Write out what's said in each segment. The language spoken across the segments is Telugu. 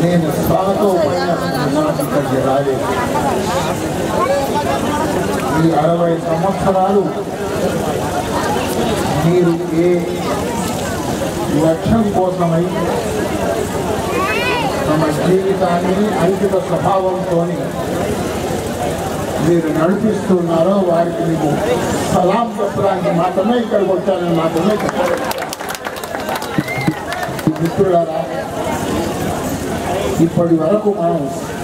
నేను స్వాగత ఉపన్యాసం ఇక్కడికి రాలేదు ఈ అరవై సంవత్సరాలు మీరు ఏ లక్ష్యం కోసమై తమ జీవితాన్ని అంకిత స్వభావంతో మీరు నడిపిస్తున్నారో వారికి మీకు సలాం చెప్పడానికి మాత్రమే ఇక్కడికి వచ్చానని మాత్రమే చెప్పారు మిత్రులారా ఇప్పటి వరకు మనం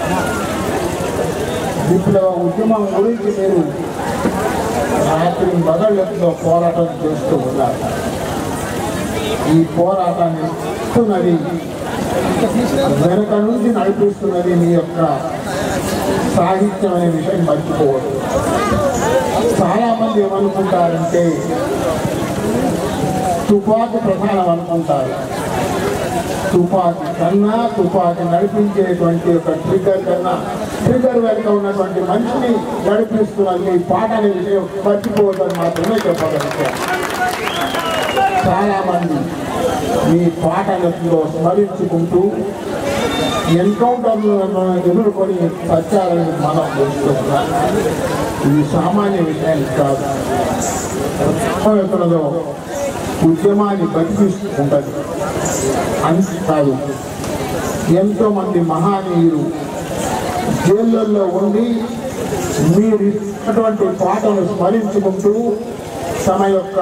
విప్లవ ఉద్యమం గురించి మీరు రాత్రి మగళ్ళతో పోరాటం చేస్తూ ఉన్నారు ఈ పోరాటాన్ని నడుపుతున్నది వెనక నుంచి నడిపిస్తున్నది మీ యొక్క సాహిత్యం అనే విషయం మర్చిపోవద్దు చాలా మంది ఏమనుకుంటారంటే తుపాకి ప్రధానం అనుకుంటారు తుపాకి కన్నా తుపాకి నడిపించేటువంటి ఒక ట్రిగ్గర్ కన్నా ట్రిగ్గర్ వెనుక ఉన్నటువంటి మనిషిని నడిపిస్తున్నది మీ పాట అనే విషయం మర్చిపోవద్దని మాత్రమే చెప్పగలుగుతారు చాలా మంది మీ పాటలతో స్మరించుకుంటూ ఎన్కౌంటర్లను ఎదుర్కొని సత్యాలను మనం తెలుసుకుంటున్నాం ఇది సామాన్య విషయాలు కాదు ఎక్కడదో ఉద్యమాన్ని బతికిస్తూ ఉంటుంది అంతేకాదు ఎంతో మంది మహానీయులు జైళ్ళల్లో ఉండి మీరు ఇచ్చినటువంటి పాటను స్మరించుకుంటూ తమ యొక్క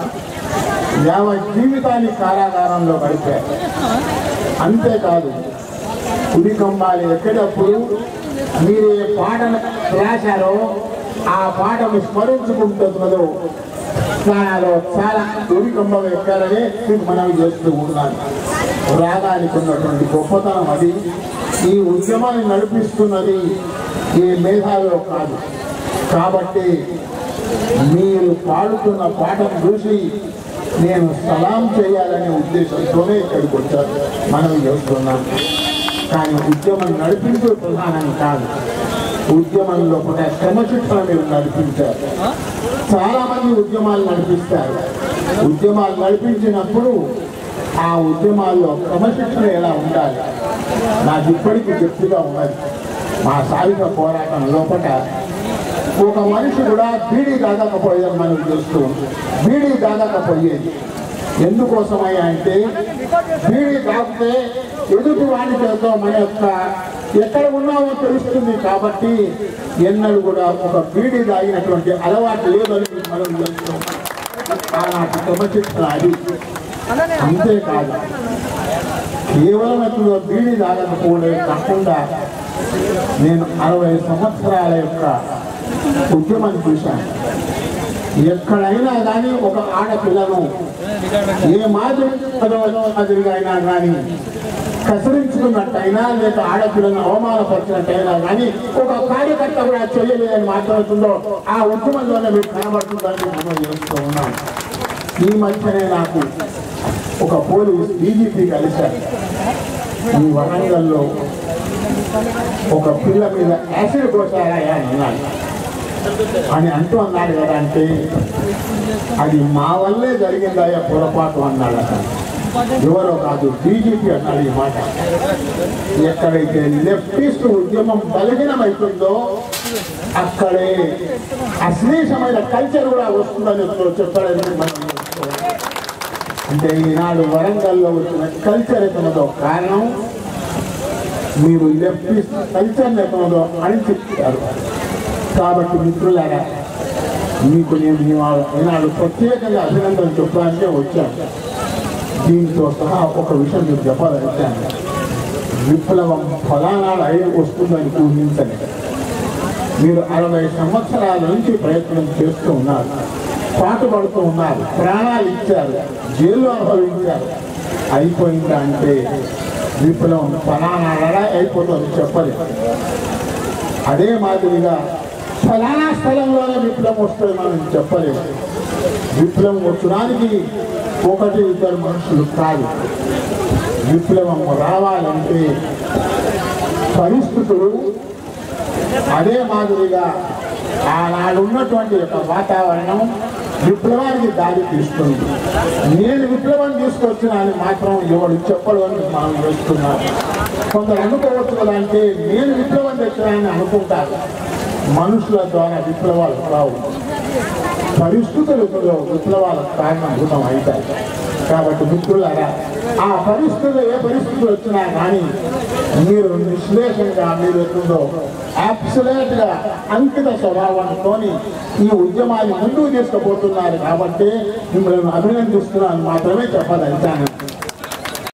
యావ జీవితాన్ని కారాగారంలో గడిపారు అంతేకాదు ఉడికంబాలి ఎక్కడప్పుడు మీరు ఏ పాటను రాశారో ఆ పాటను స్మరించుకుంటున్నదో స్నానాలో చాలా ఉడికంబం ఎక్కారని మీకు మనవి చేస్తూ ఉన్నాను రాగానికి ఉన్నటువంటి గొప్పతనం అది ఈ ఉద్యమాన్ని నడిపిస్తున్నది ఈ మేధావిలో కాదు కాబట్టి మీరు పాడుతున్న పాటను చూసి నేను సలాం చేయాలనే ఉద్దేశంతోనే ఇక్కడికి వచ్చాను మనం చేస్తున్నాం కానీ ఉద్యమం నడిపించే ప్రధానం కాదు ఉద్యమంలో కూడా క్రమశిక్షణ మీరు నడిపించారు చాలా మంది ఉద్యమాలు నడిపిస్తారు ఉద్యమాలు నడిపించినప్పుడు ఆ ఉద్యమాల్లో క్రమశిక్షణ ఎలా ఉండాలి నాకు ఇప్పటికీ చెప్తుగా ఉన్నది మా సాయుధ పోరాటం లోపల ఒక మనిషి కూడా బీడీ తాగకపోయేదని మనం చూస్తూ ఉంటాం. బీడీ తాగకపోయేది ఎందుకోసమయ్యా అంటే బీడీ తాగితే ఎదుటి వాడి చేత మన యొక్క ఎక్కడ ఉన్నామో తెలుస్తుంది కాబట్టి ఎన్నడూ కూడా ఒక బీడీ తాగినటువంటి అలవాటు లేదని మనం చూస్తాం ఆనాటి క్రమశిక్షణ అది అంతేకాదు కేవలం అతను బీడీ తాగకపోవడమే కాకుండా నేను అరవై సంవత్సరాల యొక్క ఉద్యమం చూశాను ఎక్కడైనా కానీ ఒక ఆడపిల్లను ఏ మాదిరి మాదిరిగా అయినా కానీ కసరించుకున్నట్టయినా లేక ఆడపిల్లను అవమానపరిచినట్టయినా కానీ ఒక కార్యకర్త కూడా చేయలేదని మాట్లాడుతుందో ఆ ఉద్యమంలోనే మీకు కనబడుతుందని మనం చేస్తూ ఉన్నాం ఈ మధ్యనే నాకు ఒక పోలీస్ డీజీపీ కలిశారు ఈ వరంగల్లో ఒక పిల్ల మీద యాసిడ్ పోసారా అని అన్నాడు అని అంటూ అన్నాడు కదా అంటే అది మా వల్లే జరిగిందయ్యా పొరపాటు అన్నాడు అతను ఎవరో కాదు బీజేపీ అన్నాడు ఈ మాట ఎక్కడైతే లెఫ్టిస్ట్ ఉద్యమం బలహీనమవుతుందో అక్కడే అశ్లీషమైన కల్చర్ కూడా వస్తుందని చెప్పాడని మనం తెలుసుకోవాలి. అంటే ఈనాడు వరంగల్లో వచ్చిన కల్చర్ ఎక్కడదో కారణం మీరు లెఫ్టిస్ట్ కల్చర్ ఎక్కడదో అని చెప్తారు కాబట్టి మిత్రులారా మీకు నేను ఇవాళ ఈనాడు ప్రత్యేకంగా అభినందన చెప్పడానికే వచ్చాను దీంతో సహా ఒక విషయం మీకు చెప్పాలనిచ్చాను విప్లవం ఫలానాడు అయి వస్తుందని ఊహించండి మీరు అరవై సంవత్సరాల నుంచి ప్రయత్నం చేస్తూ ఉన్నారు పాటుపడుతూ ఉన్నారు ప్రాణాలు ఇచ్చారు జైలు అనుభవించారు అయిపోయిందా అంటే విప్లవం ఫలానాడా అయిపోతుంది చెప్పలేదు అదే మాదిరిగా ఫలానా స్థలంలోనే విప్లవం వస్తుంది మనం చెప్పలేము విప్లవం వచ్చడానికి ఒకటి ఇద్దరు మనుషులు కాదు విప్లవం రావాలంటే పరిస్థితులు అదే మాదిరిగా ఆనాడు ఉన్నటువంటి యొక్క వాతావరణం విప్లవానికి దారి తీస్తుంది నేను విప్లవం తీసుకొచ్చినా అని మాత్రం ఎవడు చెప్పడు అని మనం చేస్తున్నాం కొందరు అనుకోవచ్చు కదా అంటే నేను విప్లవం తెచ్చానని అనుకుంటారు మనుషుల ద్వారా విప్లవాలు రావు పరిస్థితులలో విప్లవాలకు కారణభూతం అవుతాయి కాబట్టి మిత్రులారా ఆ పరిస్థితులు ఏ పరిస్థితులు వచ్చినా కానీ మీరు నిశ్లేషంగా మీరు ఎట్లుందో అబ్సలేట్ గా అంకిత స్వభావంతో ఈ ఉద్యమాన్ని ముందుకు తీసుకుపోతున్నారు కాబట్టి మిమ్మల్ని అభినందిస్తున్నాను మాత్రమే చెప్పదలిచాను